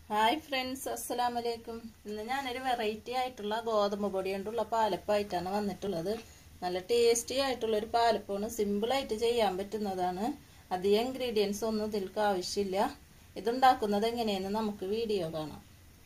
hi friends അസ്സലാം വലൈക്കും ഇന്ന് ഞാനൊരു വെറൈറ്റി ആയിട്ടുള്ള ഗോതമ്പ് പൊടി കൊണ്ടുള്ള പാലപ്പമായിട്ടാണ് വന്നിട്ടുള്ളത് നല്ല ടേസ്റ്റി ആയിട്ടുള്ള ഒരു പാലപ്പമാണ് സിമ്പിളായിട്ട് ചെയ്യാൻ പറ്റുന്നതാണ് അധികം ഇൻഗ്രീഡിയൻസ് ഒന്നും ഇതിൽക്ക് ആവശ്യമില്ല ഇതുണ്ടാക്കുന്നത് എങ്ങനെയെന്ന് നമുക്ക് വീഡിയോ കാണാം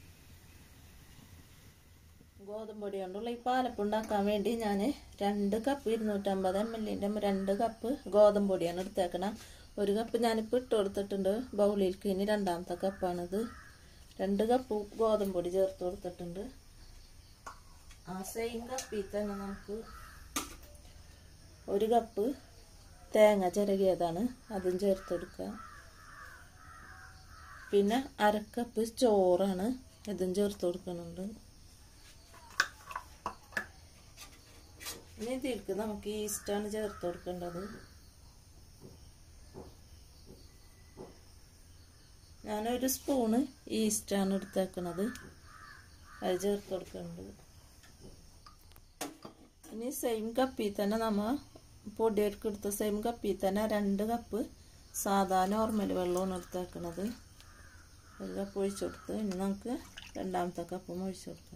ഗോതമ്പ് പൊടി കൊണ്ടുള്ള ഈ പാലപ്പം ഉണ്ടാക്കാൻ വേണ്ടി ഞാൻ രണ്ട് കപ്പ് ഇരുന്നൂറ്റമ്പത് എം എല്ലിൻ്റെ രണ്ട് കപ്പ് ഗോതമ്പ് പൊടിയാണ് എടുത്തേക്കണം ഒരു കപ്പ് ഞാനിപ്പോൾ ഇട്ട് കൊടുത്തിട്ടുണ്ട് ബൗളിലേക്ക് ഇനി രണ്ടാമത്തെ കപ്പാണിത് രണ്ട് കപ്പ് ഗോതമ്പ് പൊടി ചേർത്ത് കൊടുത്തിട്ടുണ്ട് ആ സെയിം കപ്പിൽ തന്നെ നമുക്ക് ഒരു കപ്പ് തേങ്ങ ചിരകിയതാണ് അതും ചേർത്ത് കൊടുക്കുക പിന്നെ അരക്കപ്പ് ചോറാണ് ഇതും ചേർത്ത് കൊടുക്കുന്നുണ്ട് ഇനി ഇതിലേക്ക് നമുക്ക് ഈസ്റ്റാണ് ചേർത്ത് കൊടുക്കേണ്ടത് ഞാനൊരു സ്പൂണ് ഈസ്റ്റാണ് എടുത്തേക്കണത് അത് ചേർത്ത് കൊടുക്കേണ്ടത് ഇനി സെയിം കപ്പിൽ തന്നെ നമ്മൾ പൊടിയൊക്കെ എടുത്ത സെയിം കപ്പിൽ തന്നെ രണ്ട് കപ്പ് സാധാ നോർമൽ വെള്ളമാണ് എടുത്തേക്കണത് ഒരു കപ്പ് ഒഴിച്ചു കൊടുത്ത് ഇനി നമുക്ക് രണ്ടാമത്തെ കപ്പും ഒഴിച്ചു കൊടുക്കാം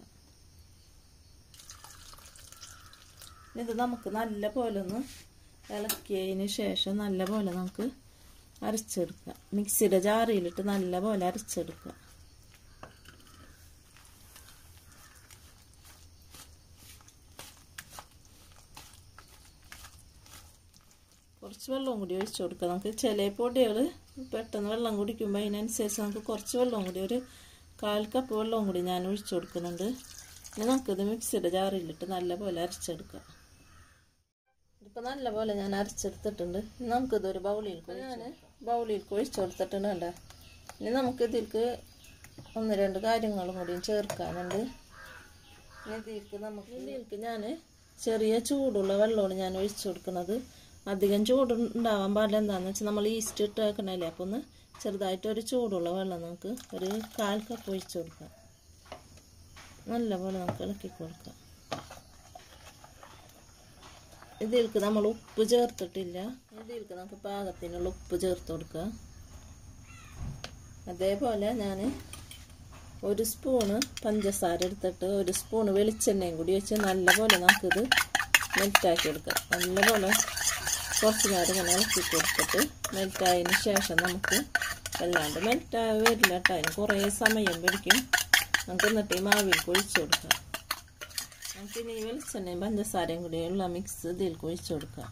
ഇത് നമുക്ക് നല്ല പോലെ ഒന്ന് ഇളക്കിയതിന് ശേഷം നല്ല പോലെ നമുക്ക് അരച്ചെടുക്കുക മിക്സിയുടെ ജാറിയിലിട്ട് നല്ല പോലെ അരച്ചെടുക്കുക കുറച്ച് വെള്ളവും കൂടി ഒഴിച്ചു കൊടുക്കുക നമുക്ക് ചില പൊടികൾ പെട്ടെന്ന് വെള്ളം കുടിക്കുമ്പോൾ അതിനനുസരിച്ച് നമുക്ക് കുറച്ച് വെള്ളവും കൂടി ഒരു കാൽ കപ്പ് വെള്ളവും കൂടി ഞാൻ ഒഴിച്ചു കൊടുക്കുന്നുണ്ട് ഇനി നമുക്കിത് മിക്സിയുടെ ജാറിലിട്ട് നല്ല പോലെ അരച്ചെടുക്കാം ഇതിപ്പോൾ നല്ല പോലെ ഞാൻ അരച്ചെടുത്തിട്ടുണ്ട് ഇനി നമുക്കിതൊരു ബൗളിൽ ഞാൻ ബൗളിൽ ഒഴിച്ചു കൊടുത്തിട്ടുണ്ട് കണ്ട ഇനി നമുക്കിതിലേക്ക് ഒന്ന് രണ്ട് കാര്യങ്ങളും കൂടിയും ചേർക്കാനുണ്ട് ഇനി ഇതിലേക്ക് നമുക്ക് ഇതിലേക്ക് ഞാൻ ചെറിയ ചൂടുള്ള വെള്ളമാണ് ഞാൻ ഒഴിച്ചു കൊടുക്കുന്നത് അധികം ചൂടുണ്ടാവാൻ പാടില്ല എന്താണെന്ന് വെച്ചാൽ നമ്മൾ ഈസ്റ്റ് ഇട്ട് വെക്കണല്ലേ അപ്പോൾ ഒന്ന് ചെറുതായിട്ട് ഒരു ചൂടുള്ള വെള്ളം നമുക്ക് ഒരു കാൽ കപ്പ് ഒഴിച്ചു കൊടുക്കാം നല്ലപോലെ നമുക്ക് ഇളക്കി കൊടുക്കാം ഇതിലേക്ക് നമ്മൾ ഉപ്പ് ചേർത്തിട്ടില്ല ഇതിലേക്ക് നമുക്ക് പാകത്തിനുള്ള ഉപ്പ് ചേർത്ത് കൊടുക്കുക അതേപോലെ ഞാൻ ഒരു സ്പൂണ് പഞ്ചസാര എടുത്തിട്ട് ഒരു സ്പൂണ് വെളിച്ചെണ്ണയും കൂടി വെച്ച് നല്ലപോലെ നമുക്കിത് മെൽറ്റാക്കി എടുക്കാം നല്ലപോലെ കുറച്ച് നേരം ഇങ്ങനെ ഇളക്കി കൊടുത്തിട്ട് മെൽറ്റായതിന് ശേഷം നമുക്ക് അല്ലാണ്ട് മെൽറ്റായി വരില്ല കേട്ടോ അതിന് കുറേ സമയം പിടിക്കും നമുക്ക് എന്നിട്ട് ഈ മാവിൽ ഒഴിച്ചു കൊടുക്കാം നമുക്ക് ഇനി വെളിച്ചെണ്ണയും പഞ്ചസാരയും കൂടിയുള്ള മിക്സ് ഇതിൽ ഒഴിച്ചു കൊടുക്കാം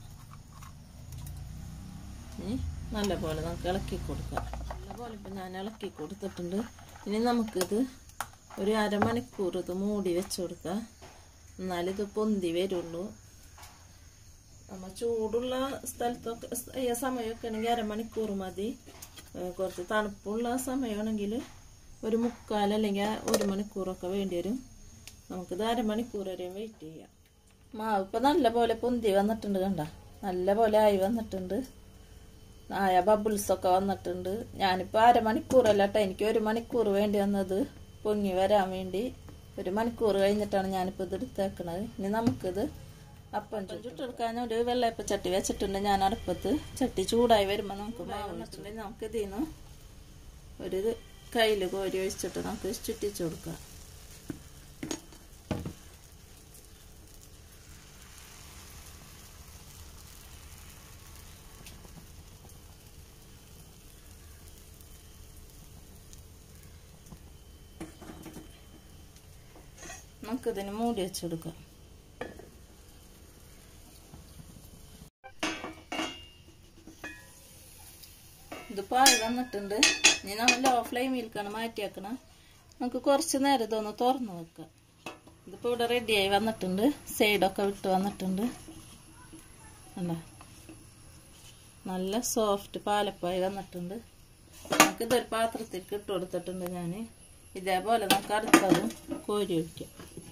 ഇനി നല്ലപോലെ നമുക്ക് ഇളക്കി കൊടുക്കാം നല്ലപോലെ ഇപ്പം ഞാൻ ഇളക്കി കൊടുത്തിട്ടുണ്ട് ഇനി നമുക്കിത് ഒരു അരമണിക്കൂർ ഇത് മൂടി വെച്ച് കൊടുക്കാം എന്നാലിത് പൊന്തി വരുള്ളൂ നമ്മൾ ചൂടുള്ള സ്ഥലത്തൊക്കെ ഈ സമയമൊക്കെ ആണെങ്കിൽ അരമണിക്കൂർ മതി കുറച്ച് തണുപ്പുള്ള സമയമാണെങ്കിൽ ഒരു മുക്കാൽ അല്ലെങ്കിൽ ഒരു മണിക്കൂറൊക്കെ വേണ്ടി വരും നമുക്കിത് അരമണിക്കൂർ വരെയും വെയിറ്റ് ചെയ്യാം മാവ് ഇപ്പം നല്ല പോലെ പൊന്തി വന്നിട്ടുണ്ട് കണ്ട നല്ല പോലെ ആയി വന്നിട്ടുണ്ട് ആയ ബബിൾസൊക്കെ വന്നിട്ടുണ്ട് ഞാനിപ്പോൾ അരമണിക്കൂറല്ല കേട്ടോ എനിക്ക് ഒരു മണിക്കൂർ വേണ്ടി വന്നത് പൊങ്ങി വരാൻ വേണ്ടി ഒരു മണിക്കൂർ കഴിഞ്ഞിട്ടാണ് ഞാനിപ്പോൾ ഇത് എടുത്തേക്കണത് ഇനി നമുക്കിത് അപ്പം ചുട്ടെടുക്കാൻ ഒരു വെള്ളയപ്പ ചട്ടി വെച്ചിട്ടുണ്ട് ഞാൻ അടുപ്പത്ത് ചട്ടി ചൂടായി വരുമ്പോൾ നമുക്ക് വന്നിട്ടുണ്ടെങ്കിൽ നമുക്ക് ഇതിൽ നിന്ന് ഒരു കയ്യിൽ കോരി ഒഴിച്ചിട്ട് നമുക്ക് ചുറ്റിച്ചു കൊടുക്കാം നമുക്കിതിന് മൂടി വെച്ചെടുക്കാം ഇതിപ്പോൾ ആയി വന്നിട്ടുണ്ട് ഇനി നമ്മൾ ലോ ഫ്ലെയിമിൽക്കാണ് മാറ്റി വെക്കണം നമുക്ക് കുറച്ച് നേരം ഇതൊന്ന് തുറന്ന് വെക്കാം ഇതിപ്പോൾ ഇവിടെ റെഡിയായി വന്നിട്ടുണ്ട് സൈഡൊക്കെ വിട്ട് വന്നിട്ടുണ്ട് അല്ല നല്ല സോഫ്റ്റ് പാലപ്പായി വന്നിട്ടുണ്ട് നമുക്കിതൊരു പാത്രത്തിലേക്ക് ഇട്ട് കൊടുത്തിട്ടുണ്ട് ഞാൻ ഇതേപോലെ നമുക്ക് അടുത്തതും കോരി ഒഴിക്കാം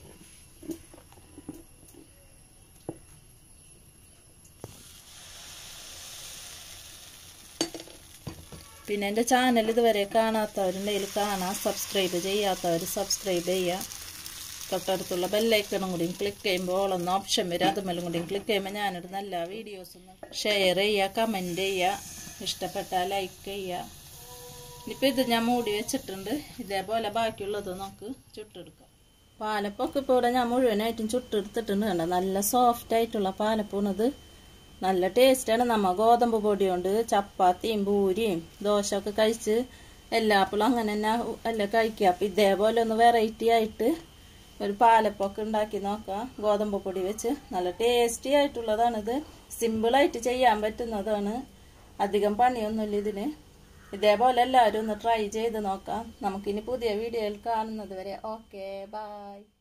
പിന്നെ എൻ്റെ ചാനൽ ഇതുവരെ കാണാത്തവരുണ്ടെങ്കിൽ കാണാം സബ്സ്ക്രൈബ് ചെയ്യാത്തവർ സബ്സ്ക്രൈബ് ചെയ്യുക തൊട്ടടുത്തുള്ള ബെല്ലൈക്കണും കൂടിയും ക്ലിക്ക് ചെയ്യുമ്പോൾ ഓളൊന്ന് ഓപ്ഷൻ വരും അതുമല്ലും കൂടിയും ക്ലിക്ക് ചെയ്യുമ്പോൾ ഞാനിടുന്ന എല്ലാ വീഡിയോസും ഷെയർ ചെയ്യുക കമൻറ്റ് ചെയ്യുക ഇഷ്ടപ്പെട്ടാൽ ലൈക്ക് ചെയ്യുക ഇനിയിപ്പോൾ ഇത് ഞാൻ മൂടി വെച്ചിട്ടുണ്ട് ഇതേപോലെ ബാക്കിയുള്ളത് നമുക്ക് ചുട്ടെടുക്കാം പാലപ്പൊക്കെ ഇപ്പോൾ ഇവിടെ ഞാൻ മുഴുവനായിട്ടും ചുട്ടെടുത്തിട്ടുണ്ട് കണ്ടോ നല്ല സോഫ്റ്റ് ആയിട്ടുള്ള പാലപ്പൂണത് നല്ല ടേസ്റ്റാണ് നമ്മ ഗോതമ്പ് പൊടി കൊണ്ട് ചപ്പാത്തിയും പൂരിയും ദോശയൊക്കെ കഴിച്ച് എല്ലാപ്പോഴും അങ്ങനെ തന്നെ എല്ലാം കഴിക്കുക അപ്പം ഇതേപോലെ ഒന്ന് വെറൈറ്റി ആയിട്ട് ഒരു പാലപ്പൊക്കെ ഉണ്ടാക്കി നോക്കാം ഗോതമ്പ് പൊടി വെച്ച് നല്ല ടേസ്റ്റി ആയിട്ടുള്ളതാണിത് സിമ്പിളായിട്ട് ചെയ്യാൻ പറ്റുന്നതാണ് അധികം പണിയൊന്നുമില്ല ഇതിന് ഇതേപോലെ എല്ലാവരും ഒന്ന് ട്രൈ ചെയ്ത് നോക്കാം നമുക്കിനി പുതിയ വീഡിയോയിൽ കാണുന്നത് വരെ ഓക്കെ ബായ്